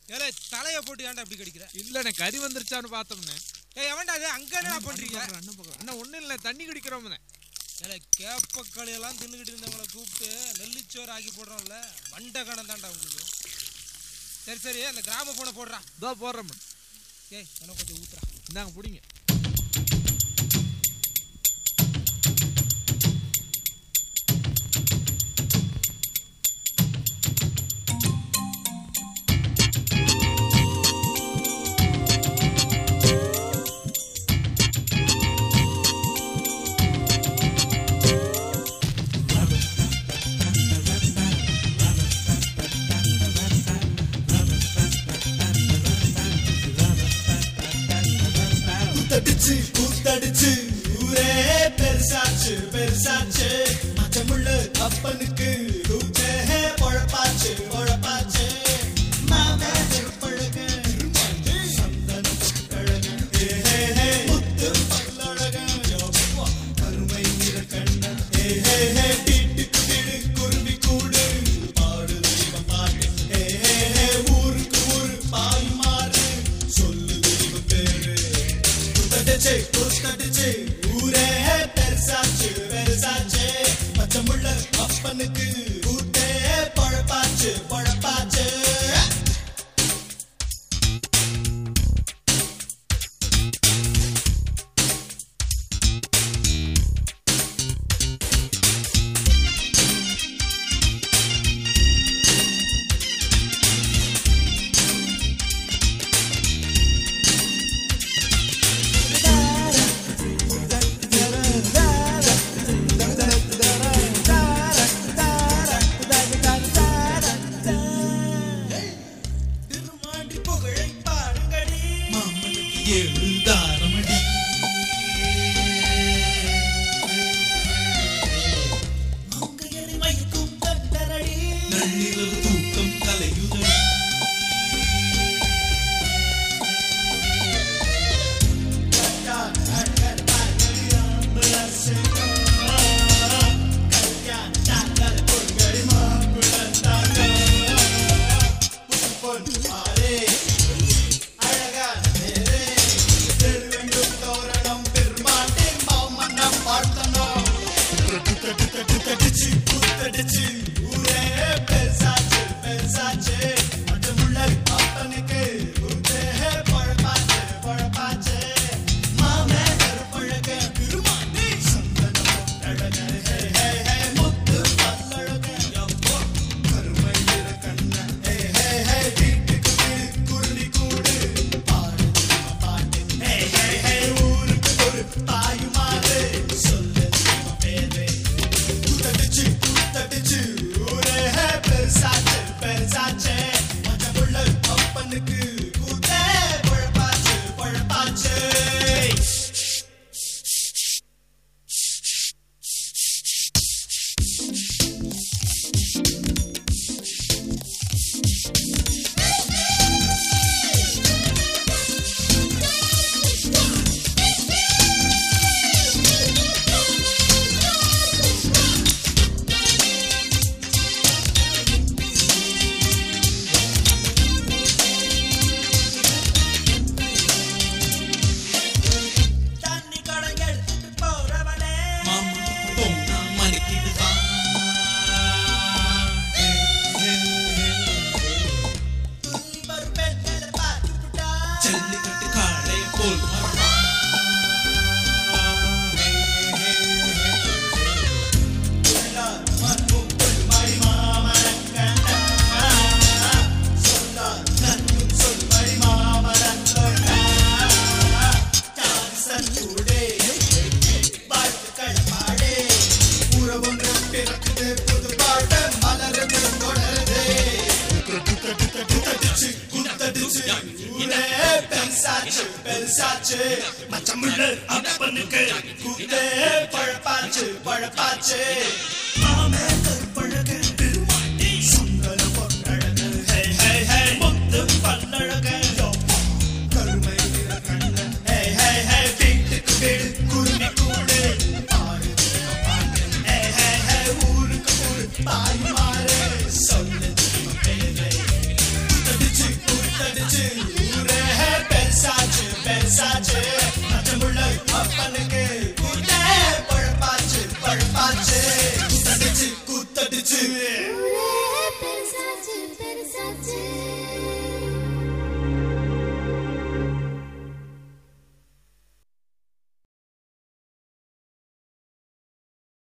ஏலே தலைய போட்டு ஏன்டா இப்படி கடிக்கிற இல்லண்ணே கறி வந்துருச்சான்னு பார்த்தோம்ண்ணே ஏய் எவன்டா அது அங்க என்னடா பண்றீங்க அண்ணன் பக்கம் அண்ணா ஒண்ணும் இல்லை தண்ணி குடிக்கிறோம்ண்ணே ஏலே கேப்பக்களி எல்லாம் தின்னுகிட்டு இருந்தவங்கள கூப்பிட்டு நெல்லிச்சோறு ஆக்கி போடுறோம்ல மண்ட கணம் தான்டா உங்களுக்கு சரி சரி அந்த கிராம போனை போடுறா இதோ போடுறோம் ஏய் எனக்கு கொஞ்சம் ஊத்துறா இந்தாங்க பிடிங்க கூத்தடிச்சு கூத்தடிச்சு ஊரே பெருசாச்சு பெருசாச்சு மச்சமுள்ள அப்பனுக்கு கூச்சே பொழப்பாச்சு பொழப்பாச்சு மாமே பழக சந்தனம் கழக ஏ ஹே ஹே முத்து பல்லழக கருமை நிற கண்ண ஏ ஹே ஹே வீட்டுக்கு வீடு குருவி கூடு பாடு தெய்வம் பாட்டு ஏ ஹே ஹே ஊருக்கு ஊரு பாய் மாறு சொல்லு தெய்வம் பேரு குத்தடிச்சு குத்தடிச்சு ஊரே பெருசாச்சு பெருசாச்சு பச்சமுள்ள அப்பனுக்கு கூட்டே பழப்பாச்சு பழப்பாச்சு திருமாண்டி புகழை பாருங்கடி மாமனுக்கு ஏழு தாரமடி மங்கையரை மயக்கும் தண்டரடி நள்ளிரவு தூக்கம் கலையுதடி தண்ணி கடன் எடுத்துட்டு போறவனே மாமனுக்கு போனா மறுக்கிடுவான் துள்ளி வரும் பெண்களை பார்த்துட்டா ஜல்லிக்கட்டு காளைய போல் பெருசாச்சு மச்சமுள்ள அப்பனுக்கு கூத்தே பழப்பாச்சு பழப்பாச்சு மாமே கருப்பழகு திருமாட்டி சந்தன பொன்னழகு ஹே ஹே ஹே முத்து பல்லழகு கருமை நிற கண்ண ஹே ஹே ஹே வீட்டுக்கு வீடு குருவி கூடு பாடு தெய்வம் பாடு ஹே ஹே ஹே ஊருக்கு ஊரு பாய் மாறு சொல்லு தெய்வம் பேரை குத்தடிச்சு குத்த வந்துருச்சு